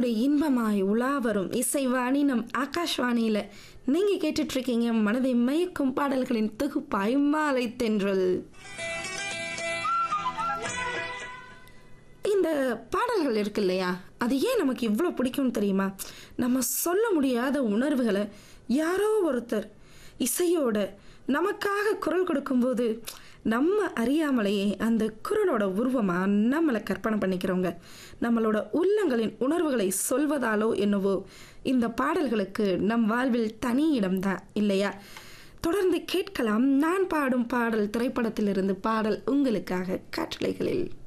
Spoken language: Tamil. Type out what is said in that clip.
இதயத்தோடு இன்பமாய் உலா வரும் இசைவாணி நம் ஆகாஷ்வாணியில் நீங்கள் கேட்டுட்ருக்கீங்க மனதை மயக்கும் பாடல்களின் தொகுப்பாய் மாலை தென்றல் இந்த பாடல்கள் இருக்கு இல்லையா அது ஏன் நமக்கு இவ்வளோ பிடிக்கும்னு தெரியுமா நம்ம சொல்ல முடியாத உணர்வுகளை யாரோ ஒருத்தர் இசையோட நமக்காக குரல் கொடுக்கும்போது நம்ம அறியாமலேயே அந்த குரலோட உருவமாக நம்மளை கற்பனை பண்ணிக்கிறோங்க நம்மளோட உள்ளங்களின் உணர்வுகளை சொல்வதாலோ என்னவோ இந்த பாடல்களுக்கு நம் வாழ்வில் தனி இடம்தான் இல்லையா தொடர்ந்து கேட்கலாம் நான் பாடும் பாடல் திரைப்படத்திலிருந்து பாடல் உங்களுக்காக காற்றலைகளில்